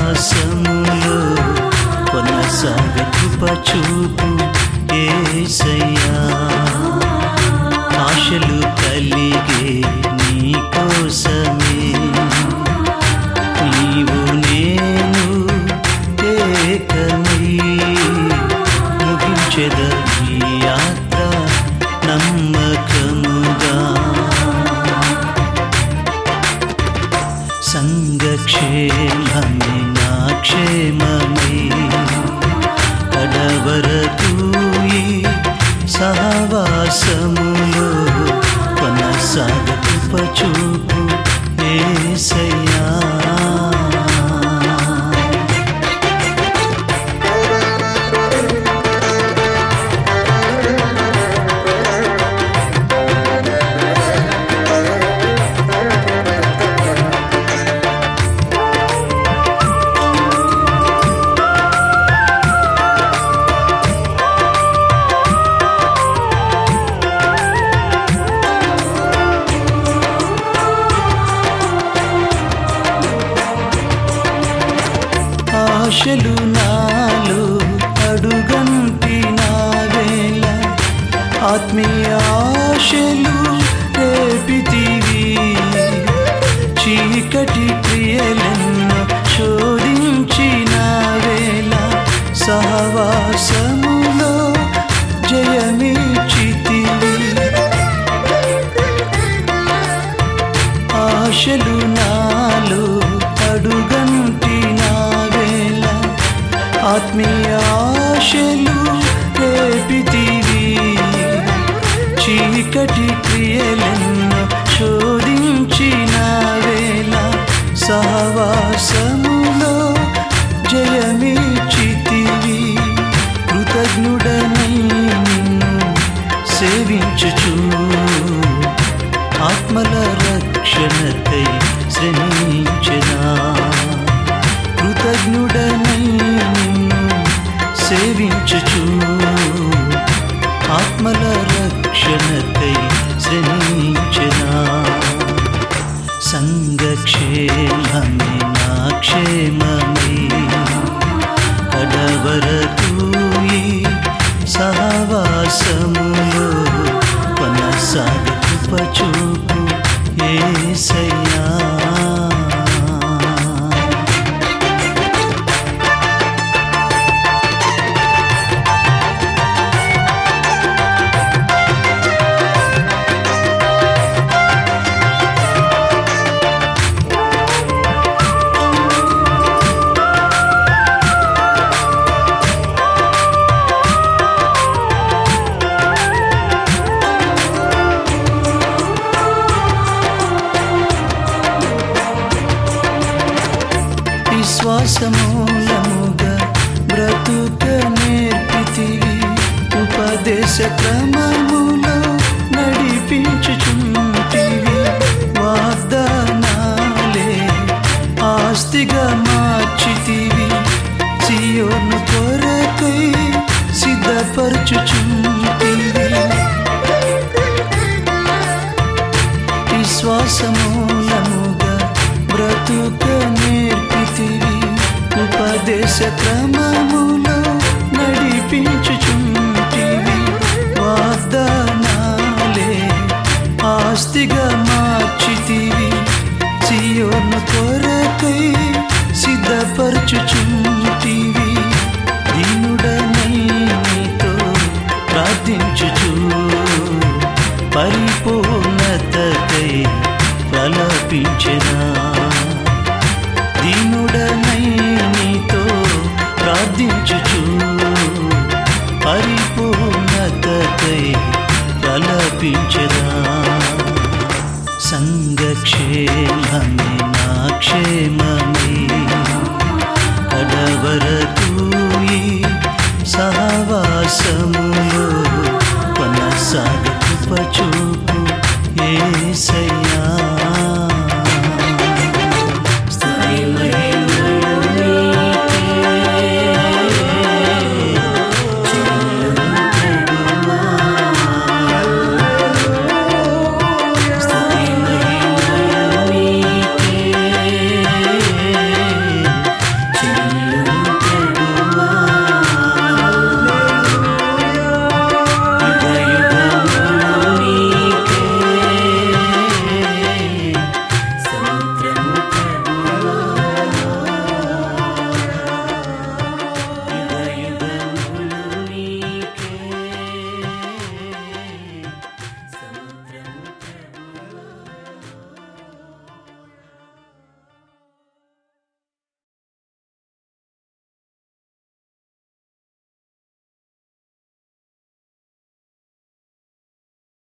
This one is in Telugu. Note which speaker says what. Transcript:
Speaker 1: సహవాసములో కొనసాగ కృప చూపు ఏసయ్యా ఆశలు కలిగే నీ కోసమే నీవు నేను ఏకమై ముగించెద ఈ యాత్ర నమ్మకముగా సంగక్షేమమే నా క్షేమమై కడవరకు ఈ సహవాసములో కొనసాగ చూపు ఏసయ్యా ఆశలు నాలో అడుగంటి నా వేళ ఆత్మీయ ఆశలు రేపితివి చీకటి క్రియలను శోధించిన వేళ సహవాసములో జయమిచ్చితివి ఆశలు నాలో అడుగంటి నా వేళ ఆత్మీయ ఆశలు రేపితివి చీకటి క్రియలను శోధించిన వేళ సహవాసములో జయమిచ్చితివి కృతజ్ఞుడనై నిన్ను సేవించుచు ఆత్మల రక్షణకై శ్రమించనా కృతజ్ఞుడనై నిన్ను సేవించుచు ఆత్మల రక్షణకై శ్రమించనా సంగక్షేమమే నా క్షేమమే కడవరకు ఈ సహవాసములో కొనసాగ కృప చూపు ఏసయ్యా విశ్వాసమూలముగా బ్రతుక నేర్పితివి ఉపదేశ క్రమములో నడిపించుచుంటివి వాగ్దానాలే ఆస్తిగా మార్చితివి సియోను కొరకై సిద్ధపరచుచుంటివి విశ్వాసమూలముగా బ్రతుక నేర్పితివి ఉపదేశ క్రమములో నడిపించుచుంటివి వాగ్దానాలే ఆస్తిగా మార్చితివి సియోను కొరకై సిద్ధపరచుచుంటివి దీనుడనై నీతో ప్రార్థించుచు పరిపూర్ణతకై ప్రలపించెనా